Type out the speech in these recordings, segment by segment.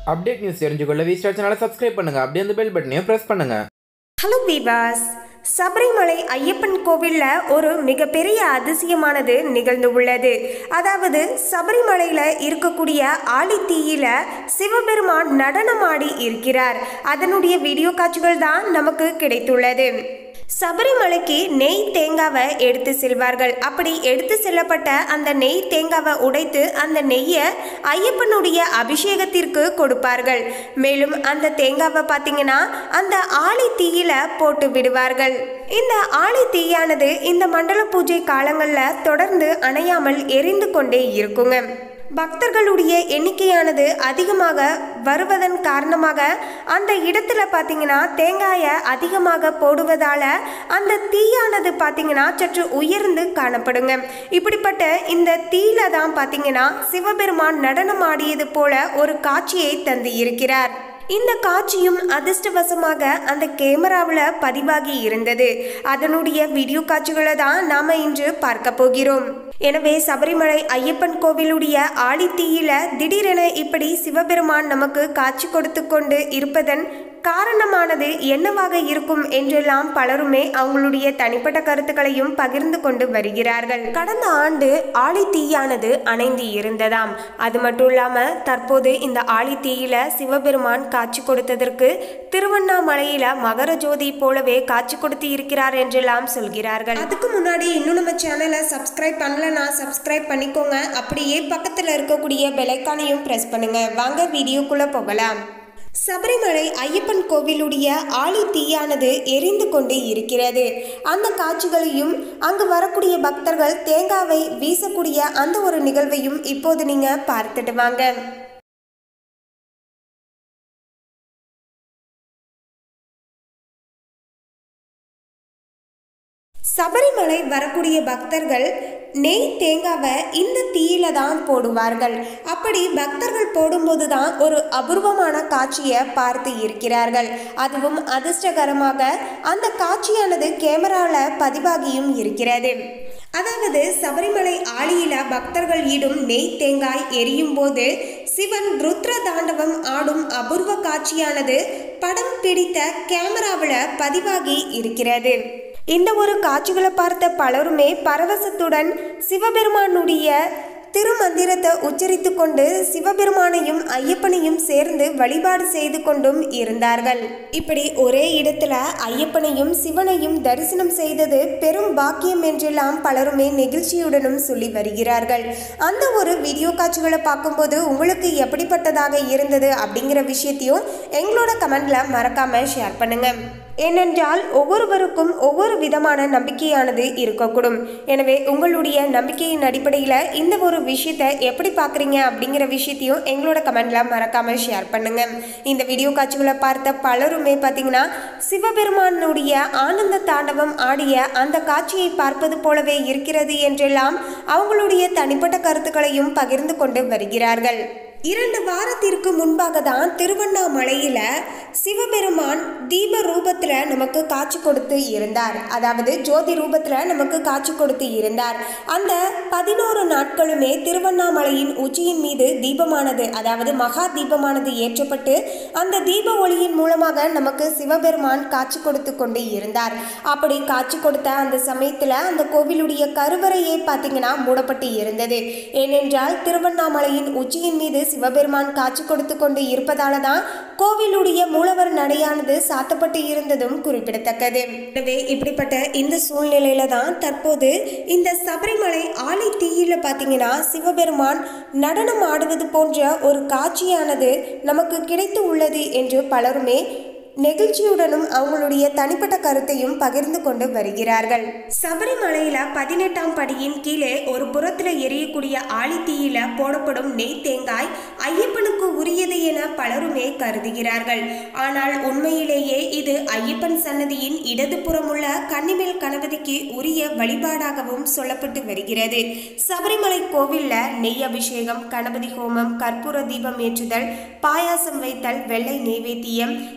update news தெரிஞ்சுக்கொள்ள V Star சேனலை subscribe பண்ணுங்க அப்படியே அந்த பெல் பட்டனையும் ப்ரெஸ் பண்ணுங்க ஹலோ வீவாஸ் சபரிமலை ஐயப்பன் கோவிலில் ஒரு மிகப்பெரிய அதிசயமானது நிகழ்ந்து உள்ளது அதாவது சபரிமலையில் இருக்கக்கூடிய ஆழித்தீயில சிவபெருமான் நடனமாடி இருக்கிறார் அதனுடைய வீடியோ காட்சிகள் தான் நமக்கு கிடைத்துள்ளது சபரிமலைக்கு நெய் தேங்காவை எடுத்து செல்வார்கள் அப்படி எடுத்து செல்லப்பட்ட அந்த நெய் தேங்காவை உடைத்து அந்த நெய்யை ஐயப்பனுடைய அபிஷேகத்திற்கு கொடுப்பார்கள் மேலும் அந்த தேங்காவை பார்த்தீங்கன்னா அந்த ஆளி தீயில போட்டு விடுவார்கள் இந்த ஆளி தீயானது இந்த மண்டல பூஜை காலங்களில் தொடர்ந்து அணையாமல் எரிந்து கொண்டே இருக்குங்க பக்தர்களுடைய எண்ணிக்கையானது அதிகமாக வருவதன் காரணமாக அந்த இடத்துல பார்த்தீங்கன்னா தேங்காயை அதிகமாக போடுவதால அந்த தீயானது பார்த்தீங்கன்னா சற்று உயர்ந்து காணப்படுங்க இப்படிப்பட்ட இந்த தீயில தான் பார்த்தீங்கன்னா சிவபெருமான் நடனம் ஆடியது போல ஒரு காட்சியை தந்து இருக்கிறார் இந்த காட்சியும் அதிர்ஷ்டவசமாக அந்த கேமராவில் பதிவாகி இருந்தது அதனுடைய வீடியோ காட்சிகளை தான் நாம இன்று பார்க்க போகிறோம் எனவே சபரிமலை ஐயப்பன் கோவிலுடைய ஆழித்தீயில திடீரென இப்படி சிவபெருமான் நமக்கு காட்சி கொடுத்து கொண்டு இருப்பதன் காரணமானது என்னவாக இருக்கும் என்றெல்லாம் பலருமே அவங்களுடைய தனிப்பட்ட கருத்துக்களையும் பகிர்ந்து கொண்டு வருகிறார்கள் கடந்த ஆண்டு ஆழித்தீயானது அணைந்து இருந்ததாம் அது மட்டும் இல்லாம தற்போது இந்த ஆழித்தீயில சிவபெருமான் காட்சி கொடுத்ததற்கு திருவண்ணாமலையில மகர ஜோதி போலவே காட்சி கொடுத்து இருக்கிறார் என்றெல்லாம் சொல்கிறார்கள் அதுக்கு முன்னாடி இன்னும் நம்ம சேனலை சப்ஸ்கிரைப் பண்ணலனா சப்ஸ்கிரைப் பண்ணிக்கோங்க அப்படியே பக்கத்தில் இருக்கக்கூடிய பெலைக்கானையும் ப்ரெஸ் பண்ணுங்க வாங்க வீடியோக்குள்ள போகலாம் சபரிமலை ஐயப்பன் கோவிலுடைய ஆழி தீயானது எரிந்து கொண்டு இருக்கிறது அந்த காட்சிகளையும் அங்கு வரக்கூடிய பக்தர்கள் தேங்காவை வீசக்கூடிய அந்த ஒரு நிகழ்வையும் இப்போது நீங்க பார்த்துட்டு வாங்க சபரிமலை வரக்கூடிய பக்தர்கள் நெய் தேங்காவை இந்த தீயில தான் போடுவார்கள் அப்படி பக்தர்கள் போடும்போது தான் ஒரு அபூர்வமான காட்சியை பார்த்து இருக்கிறார்கள் அதுவும் அதிர்ஷ்டகரமாக அந்த காட்சியானது கேமராவில் பதிவாகியும் இருக்கிறது அதாவது சபரிமலை ஆளியில பக்தர்கள் ஈடும் நெய் தேங்காய் எரியும் போது சிவன் ருத்ர தாண்டவம் ஆடும் அபூர்வ காட்சியானது படம் பிடித்த கேமராவில் பதிவாகி இருக்கிறது இந்த ஒரு காட்சிகளை பார்த்த பலருமே பரவசத்துடன் சிவபெருமானுடைய திருமந்திரத்தை உச்சரித்து கொண்டு சிவபெருமானையும் ஐயப்பனையும் சேர்ந்து வழிபாடு செய்து கொண்டும் இருந்தார்கள் இப்படி ஒரே இடத்துல ஐயப்பனையும் சிவனையும் தரிசனம் செய்தது பெரும் பாக்கியம் என்றெல்லாம் பலருமே நெகிழ்ச்சியுடனும் சொல்லி வருகிறார்கள் அந்த ஒரு வீடியோ காட்சிகளை பார்க்கும்போது உங்களுக்கு எப்படிப்பட்டதாக இருந்தது அப்படிங்கிற விஷயத்தையும் எங்களோட கமெண்ட்ல மறக்காம ஷேர் பண்ணுங்க ஏனென்றால் ஒவ்வொருவருக்கும் ஒவ்வொரு விதமான நம்பிக்கையானது இருக்கக்கூடும் எனவே உங்களுடைய நம்பிக்கையின் அடிப்படையில் இந்த ஒரு விஷயத்தை எப்படி பார்க்குறீங்க அப்படிங்கிற விஷயத்தையும் எங்களோட கமெண்ட்ல மறக்காம ஷேர் பண்ணுங்க இந்த வீடியோ காட்சிகளை பார்த்த பலருமே பார்த்தீங்கன்னா சிவபெருமானுடைய ஆனந்த தாண்டவம் ஆடிய அந்த காட்சியை பார்ப்பது போலவே இருக்கிறது என்றெல்லாம் அவங்களுடைய தனிப்பட்ட கருத்துக்களையும் பகிர்ந்து கொண்டு வருகிறார்கள் இரண்டு வாரத்திற்கு முன்பாக தான் திருவண்ணாமலையில சிவபெருமான் தீப ரூபத்துல நமக்கு காட்சி கொடுத்து இருந்தார் அதாவது ஜோதி ரூபத்துல நமக்கு காட்சி கொடுத்து இருந்தார் அந்த பதினோரு நாட்களுமே திருவண்ணாமலையின் உச்சியின் மீது தீபமானது அதாவது மகா தீபமானது ஏற்றப்பட்டு அந்த தீப ஒளியின் மூலமாக நமக்கு சிவபெருமான் காட்சி கொடுத்து கொண்டு இருந்தார் அப்படி காட்சி கொடுத்த அந்த சமயத்துல அந்த கோவிலுடைய கருவறையே பார்த்தீங்கன்னா மூடப்பட்டு இருந்தது ஏனென்றால் திருவண்ணாமலையின் உச்சியின் மீது சிவபெருமான் காட்சி கொடுத்து கொண்டு இருப்பதால தான் கோவிலுடைய மூலவர் நடையானது சாத்தப்பட்டு இருந்ததும் குறிப்பிடத்தக்கது எனவே இப்படிப்பட்ட இந்த சூழ்நிலையில தான் தற்போது இந்த சபரிமலை ஆலை தீயில பார்த்தீங்கன்னா சிவபெருமான் நடனம் ஆடுவது போன்ற ஒரு காட்சியானது நமக்கு கிடைத்து உள்ளது என்று பலருமே நெகிழ்ச்சியுடனும் அவங்களுடைய தனிப்பட்ட கருத்தையும் பகிர்ந்து கொண்டு வருகிறார்கள் சபரிமலையில பதினெட்டாம் படியின் கீழே ஒரு புறத்துல எரியக்கூடிய ஆழித்தீயில போடப்படும் நெய் தேங்காய் ஐயப்பனுக்கு உரியது என பலருமே கருதுகிறார்கள் ஆனால் உண்மையிலேயே இது ஐயப்பன் சன்னதியின் இடதுபுறமுள்ள கன்னிமேல் கணபதிக்கு உரிய வழிபாடாகவும் சொல்லப்பட்டு வருகிறது சபரிமலை கோவில்ல நெய் அபிஷேகம் கணபதி ஹோமம் கற்பூர தீபம் ஏற்றுதல் பாயாசம் வைத்தல் வெள்ளை நெய்வேத்தியம் திரும்ப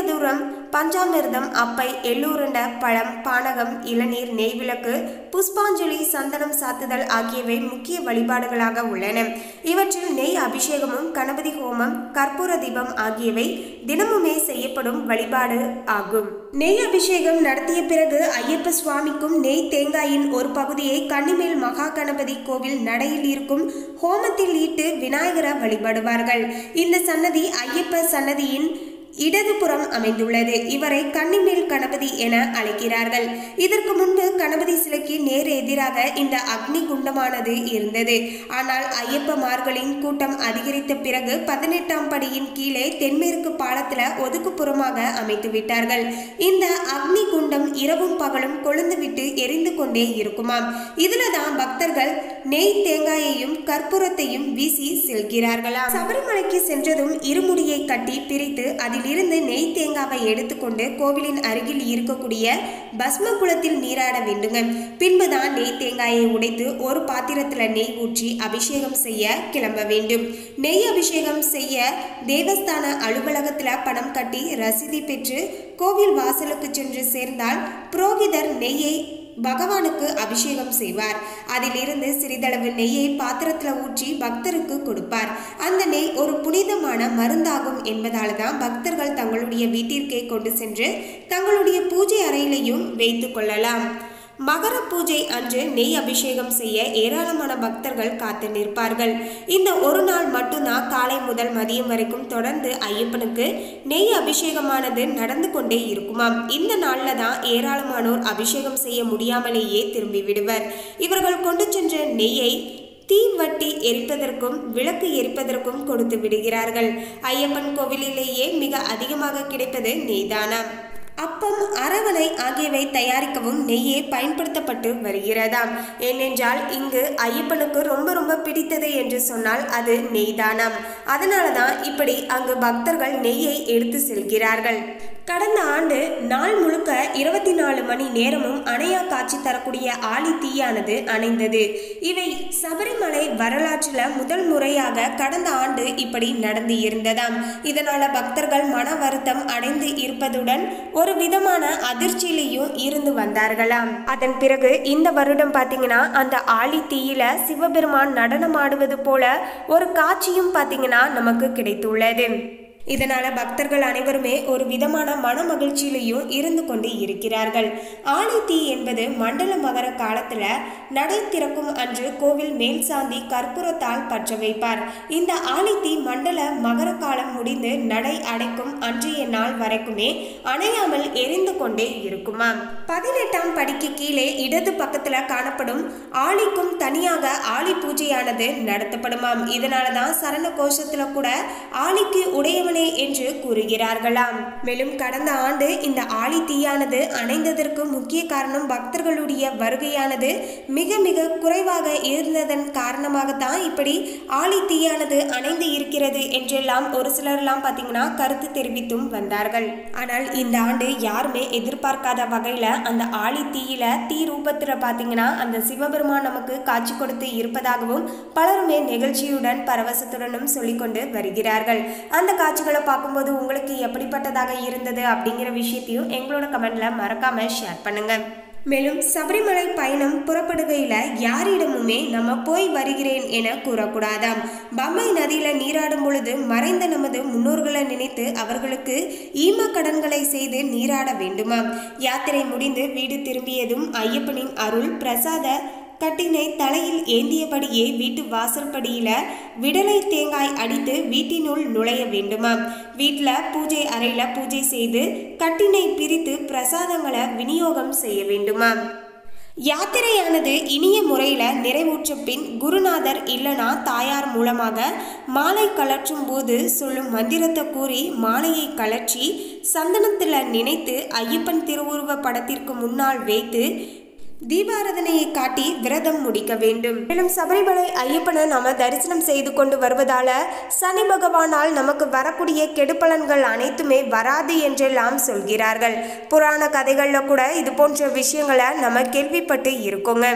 திருமதுரம் பஞ்சாமிர்தம் அப்பை எள்ளூருண்ட பழம் பானகம் இளநீர் நெய்விளக்கு புஷ்பாஞ்சலி சந்தனம் சாத்துதல் ஆகியவை முக்கிய வழிபாடுகளாக உள்ளன இவற்றில் நெய் அபிஷேகமும் கணபதி ஹோமம் கற்பூர தீபம் ஆகியவை தினமுமே செய்யப்படும் வழிபாடு ஆகும் நெய் அபிஷேகம் நடத்திய பிறகு ஐயப்ப சுவாமிக்கும் நெய் தேங்காயின் ஒரு பகுதியை கன்னிமேல் மகா கணபதி கோவில் நடையில் இருக்கும் ஹோமத்தில் ஈட்டு விநாயகரை வழிபடுவார்கள் இந்த சன்னதி ஐயப்ப சன்னதியின் இடதுபுறம் அமைந்துள்ளது இவரை கன்னிமேல் கணபதி என அழைக்கிறார்கள் இதற்கு முன்பு கணபதி சிலைக்கு நேர் எதிராக இந்த அக்னி குண்டமானது இருந்தது ஆனால் ஐயப்பமார்களின் கூட்டம் அதிகரித்த பிறகு பதினெட்டாம் படியின் கீழே தென்மேற்கு பாலத்துல ஒதுக்குப்புறமாக அமைத்து விட்டார்கள் இந்த அக்னி குண்டம் இரவும் பகலும் கொழுந்துவிட்டு எரிந்து கொண்டே இருக்குமாம் இதுல தான் பக்தர்கள் நெய் தேங்காயையும் கற்பூரத்தையும் வீசி செல்கிறார்களாம் சபரிமலைக்கு சென்றதும் இருமுடியை கட்டி பிரித்து அதிலிருந்து நெய் தேங்காவை எடுத்துக்கொண்டு கோவிலின் அருகில் இருக்கக்கூடிய பஸ்ம குளத்தில் நீராட வேண்டுங்க பின்புதான் நெய் தேங்காயை உடைத்து ஒரு பாத்திரத்துல நெய் ஊற்றி அபிஷேகம் செய்ய கிளம்ப வேண்டும் நெய் அபிஷேகம் செய்ய தேவஸ்தான அலுவலகத்துல பணம் கட்டி ரசீதி பெற்று கோவில் வாசலுக்கு சென்று சேர்ந்தால் புரோகிதர் நெய்யை பகவானுக்கு அபிஷேகம் செய்வார் அதிலிருந்து சிறிதளவு நெய்யை பாத்திரத்தில் ஊற்றி பக்தருக்கு கொடுப்பார் அந்த நெய் ஒரு புனிதமான மருந்தாகும் என்பதால் தான் பக்தர்கள் தங்களுடைய வீட்டிற்கே கொண்டு சென்று தங்களுடைய பூஜை அறையிலையும் வைத்து கொள்ளலாம் மகர பூஜை அன்று நெய் அபிஷேகம் செய்ய ஏராளமான பக்தர்கள் காத்து நிற்பார்கள் இந்த ஒரு நாள் மட்டும்தான் காலை முதல் மதியம் வரைக்கும் தொடர்ந்து ஐயப்பனுக்கு நெய் அபிஷேகமானது நடந்து கொண்டே இருக்குமாம் இந்த நாளில் தான் ஏராளமானோர் அபிஷேகம் செய்ய முடியாமலேயே திரும்பி விடுவர் இவர்கள் கொண்டு சென்ற நெய்யை தீவட்டி எரிப்பதற்கும் விளக்கு எரிப்பதற்கும் கொடுத்து விடுகிறார்கள் ஐயப்பன் கோவிலிலேயே மிக அதிகமாக கிடைப்பது நெய்தானம் அப்பம் அரவணை ஆகியவை தயாரிக்கவும் நெய்யே பயன்படுத்தப்பட்டு வருகிறதாம் ஏனென்றால் இங்கு ஐயப்பனுக்கு ரொம்ப ரொம்ப பிடித்தது என்று சொன்னால் அது நெய்தானாம் அதனால தான் இப்படி அங்கு பக்தர்கள் நெய்யை எடுத்து செல்கிறார்கள் கடந்த ஆண்டு நாள் முழுக்க இருபத்தி நாலு மணி நேரமும் அணையா காட்சி தரக்கூடிய ஆழி தீயானது அணைந்தது இவை சபரிமலை வரலாற்றில் முதல் முறையாக கடந்த ஆண்டு இப்படி நடந்து இருந்ததாம் இதனால பக்தர்கள் மன வருத்தம் அடைந்து இருப்பதுடன் ஒரு விதமான அதிர்ச்சியிலையும் இருந்து வந்தார்களாம் அதன் பிறகு இந்த வருடம் பார்த்தீங்கன்னா அந்த ஆழி தீயில சிவபெருமான் நடனம் ஆடுவது போல ஒரு காட்சியும் பார்த்தீங்கன்னா நமக்கு கிடைத்துள்ளது இதனால பக்தர்கள் அனைவருமே ஒரு விதமான மன மகிழ்ச்சியிலையும் இருந்து கொண்டு இருக்கிறார்கள் ஆணி தீ என்பது மண்டல மகர காலத்துல நடை திறக்கும் அன்று கோவில் மேல் சாந்தி கற்பூரத்தால் பற்ற வைப்பார் இந்த ஆணி தீ மண்டல மகர காலம் முடிந்து நடை அடைக்கும் அன்றைய நாள் வரைக்குமே அணையாமல் எரிந்து கொண்டே இருக்குமாம் பதினெட்டாம் படிக்கு கீழே இடது பக்கத்துல காணப்படும் ஆளிக்கும் தனியாக ஆளி பூஜையானது நடத்தப்படுமாம் இதனாலதான் சரண கோஷத்துல கூட ஆளிக்கு உடையவனே என்று கூறுகிறார்களாம் மேலும் கடந்த ஆண்டு இந்த ஆளி தீயானது அணைந்ததற்கு முக்கிய காரணம் பக்தர்களுடைய வருகையானது மிக மிக குறைவாக இருந்ததன் காரணமாகத்தான் இப்படி ஆளி தீயானது அணைந்து இருக்கிறது என்றெல்லாம் ஒரு சிலர்லாம் பார்த்தீங்கன்னா கருத்து தெரிவித்தும் வந்தார்கள் ஆனால் இந்த ஆண்டு யாருமே எதிர்பார்க்காத வகையில அந்த ஆளி தீயில தீ ரூபத்துல பார்த்தீங்கன்னா அந்த சிவபெருமான் நமக்கு காட்சி கொடுத்து இருப்பதாகவும் பலருமே நெகிழ்ச்சியுடன் பரவசத்துடனும் சொல்லிக்கொண்டு வருகிறார்கள் அந்த காட்சிகளை பார்க்கும்போது உங்களுக்கு எப்படிப்பட்டதாக இருந்தது அப்படிங்கிற விஷயத்தையும் எங்களோட கமெண்ட்ல மறக்காம ஷேர் பண்ணுங்க மேலும் சபரிமலை பயணம் புறப்படுகையில யாரிடமுமே நம்ம போய் வருகிறேன் என கூறக்கூடாதாம் பம்பை நதியில நீராடும் பொழுது மறைந்த நமது முன்னோர்களை நினைத்து அவர்களுக்கு ஈம கடன்களை செய்து நீராட வேண்டுமாம் யாத்திரை முடிந்து வீடு திரும்பியதும் ஐயப்பனின் அருள் பிரசாத கட்டினை தலையில் ஏந்தியபடியே வீட்டு வாசல்படியில விடலை தேங்காய் அடித்து வீட்டினுள் நுழைய வேண்டுமாம் வீட்டில் பூஜை அறையில பூஜை செய்து கட்டினை பிரித்து பிரசாதங்களை விநியோகம் செய்ய வேண்டுமாம் யாத்திரையானது இனிய முறையில் நிறைவுற்ற பின் குருநாதர் இல்லனா தாயார் மூலமாக மாலை கலற்றும் போது சொல்லும் மந்திரத்தை கூறி மாலையை கலற்றி சந்தனத்தில் நினைத்து ஐயப்பன் திருவுருவ படத்திற்கு முன்னால் வைத்து தீபாராதனையை காட்டி விரதம் முடிக்க வேண்டும் மேலும் சபரிமலை ஐயப்பனை நாம தரிசனம் செய்து கொண்டு வருவதால சனி பகவானால் நமக்கு வரக்கூடிய கெடுபலன்கள் அனைத்துமே வராது என்றெல்லாம் சொல்கிறார்கள் புராண கதைகள்ல கூட இது போன்ற விஷயங்களை நம்ம கேள்விப்பட்டு இருக்கோங்க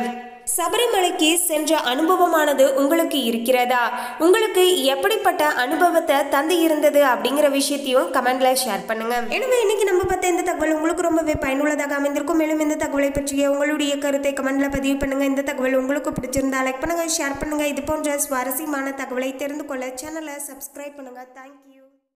சபரிமலைக்கு சென்ற அனுபவமானது உங்களுக்கு இருக்கிறதா உங்களுக்கு எப்படிப்பட்ட அனுபவத்தை தந்து இருந்தது அப்படிங்கிற விஷயத்தையும் கமெண்ட்ல ஷேர் பண்ணுங்க எனவே இன்னைக்கு நம்ம பார்த்த இந்த தகவல் உங்களுக்கு ரொம்பவே பயனுள்ளதாக அமைந்திருக்கும் மேலும் இந்த தகவலை பற்றிய உங்களுடைய கருத்தை கமெண்ட்ல பதிவு பண்ணுங்க இந்த தகவல் உங்களுக்கு பிடிச்சிருந்தா லைக் பண்ணுங்க ஷேர் பண்ணுங்க இது போன்ற சுவாரஸ்யமான தகவலை தெரிந்து கொள்ள சேனலை சப்ஸ்கிரைப் பண்ணுங்க தேங்க்யூ